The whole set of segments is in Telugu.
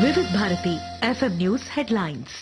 వివిధ భారతి ఎఫ్ఎం న్యూస్ హెడ్లైన్స్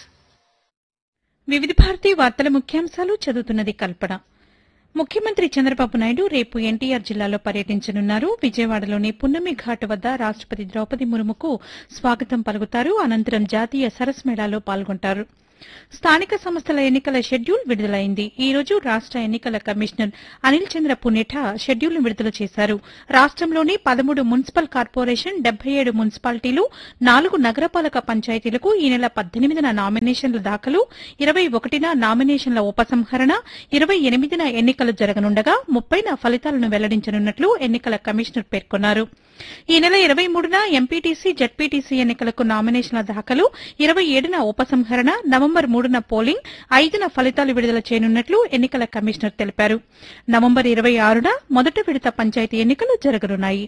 వివిధ భారతి వార్తల ముఖ్యాంశాలు చదువుతున్నది కల్పన ముఖ్యమంత్రి చంద్రబాబు నాయుడు రేపు ఎన్టీఆర్ జిల్లాలో పర్యటించనున్నారు విజయవాడలోని పున్నమి ఘాట్ వద్ద రాష్టపతి ద్రౌపది ముర్ముకు స్వాగతం పలుకుతారు అనంతరం జాతీయ సరస్ మేళాలో పాల్గొంటారు స్థానిక సంస్థల ఎన్నికల షెడ్యూల్ విడుదలైంది ఈ రోజు రాష్ట ఎన్నికల కమిషనర్ అనిల్ చంద్ర పునేఠా షెడ్యూల్ను విడుదల చేశారు రాష్టంలోని పదమూడు మున్సిపల్ కార్పొరేషన్ డెబ్బై ఏడు మున్సిపాలిటీలు నాలుగు నగరపాలక పంచాయతీలకు ఈ నెల పద్దెనిమిదిన నామినేషన్ల దాఖలు ఇరవై ఒకటిన నామినేషన్ల ఉపసంహరణ ఇరవై ఎనిమిదిన ఎన్నికలు జరగనుండగా ముప్పైన ఫలితాలను వెల్లడించనున్నట్లు ఎన్నికల కమిషనర్ పేర్కొన్నారు ఈ నెల ఇరవై మూడున ఎంపీటీసీ జడ్పీటీసీ ఎన్నికలకు నామినేషన్ల దాఖలు ఇరవై ఏడున ఉపసంహరణ నవంబర్ మూడున పోలింగ్ ఐదున ఫలితాలు విడుదల చేయనున్నట్లు ఎన్నికల కమిషనర్ తెలిపారు నవంబర్ ఇరవై ఆరున మొదటి విడత పంచాయతీ ఎన్నికలు జరగనున్నాయి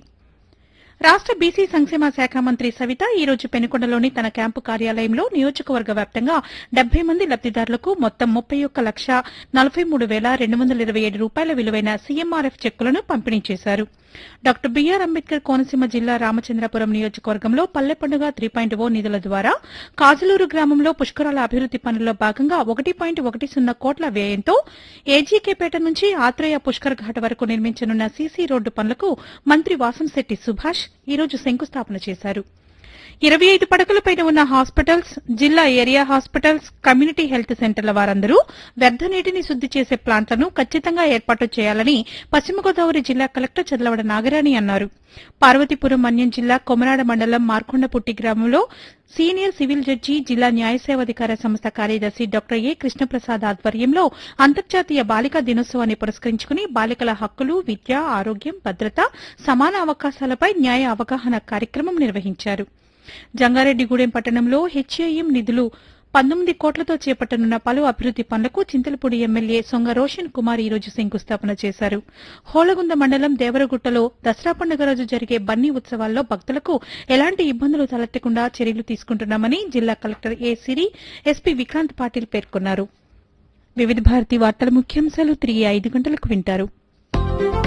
రాష్ట బీసీ సంక్షేమ శాఖ మంత్రి సవిత ఈ రోజు పెనుకొండలోని తన క్యాంపు కార్యాలయంలో నియోజకవర్గ వ్యాప్తంగా డెబ్బై మంది లబ్దిదారులకు మొత్తం ముప్పై ఒక్క లక్ష నలభై మూడు వేల రెండు వందల ఇరవై ఏడు రూపాయల విలువైన సీఎంఆర్ఎఫ్ చెక్కులను పంపిణీ చేశారు డాక్టర్ బీఆర్ అంబేద్కర్ కోనసీమ జిల్లా రామచంద్రపురం నియోజకవర్గంలో పల్లె పండుగ త్రీ పాయింట్ ఓ నిధుల ద్వారా కాజలూరు గ్రామంలో పుష్కరాల అభివృద్ది పనుల్లో భాగంగా ఒకటి పాయింట్ ఒకటి సున్నా కోట్ల వ్యయంతో ఏజీకేపేట నుంచి ఆత్రేయ పుష్కర్ ఘాట్ వరకు నిర్మించనున్న సీసీ రోడ్డు పనులకు మంత్రి వాసంశెట్టి సుభాష్ ఈ రోజు శంకుస్థాపన చేశారు ఇరవై ఐదు పడకలపైన ఉన్న హాస్పిటల్స్ జిల్లా ఏరియా హాస్పిటల్స్ కమ్యూనిటీ హెల్త్ సెంటర్ల వారందరూ వ్యర్థ నీటిని శుద్ది చేసే ప్లాంట్లను ఖచ్చితంగా ఏర్పాటు చేయాలని పశ్చిమ గోదావరి జిల్లా కలెక్టర్ చదలవడ నాగరాణి అన్నారు పార్వతీపురం మన్యం జిల్లా కొమరాడ మండలం మార్కొండపుట్టి గ్రామంలో సీనియర్ సివిల్ జడ్జి జిల్లా న్యాయ సేవాధికార సంస్థ కార్యదర్శి డాక్టర్ ఏ కృష్ణప్రసాద్ ఆధ్వర్యంలో అంతర్జాతీయ బాలికా దినోత్సవాన్ని పురస్కరించుకుని బాలికల హక్కులు విద్య ఆరోగ్యం భద్రత సమాన అవకాశాలపై న్యాయ అవగాహన కార్యక్రమం నిర్వహించారు జంగారెడ్డిగూడెం పట్టణంలో హెచ్ఏఎం నిధులు పంతొమ్మిది కోట్లతో చేపట్టనున్న పలు అభివృద్ది పనులకు చింతలపూడి ఎమ్మెల్యే సొంగ రోషన్ కుమార్ ఈ రోజు శంకుస్థాపన చేశారు హోళగుంద మండలం దేవరగుట్టలో దసరా పండుగ రోజు జరిగే బన్నీ ఉత్సవాల్లో భక్తులకు ఎలాంటి ఇబ్బందులు తలెత్తకుండా చర్యలు తీసుకుంటున్నామని జిల్లా collector A Siri SP Vikrant Patil పేర్కొన్నారు వివిధ భారతి వార్తల ముఖ్యాంశాలు తిరిగి ఐదు గంటలకు వింటారు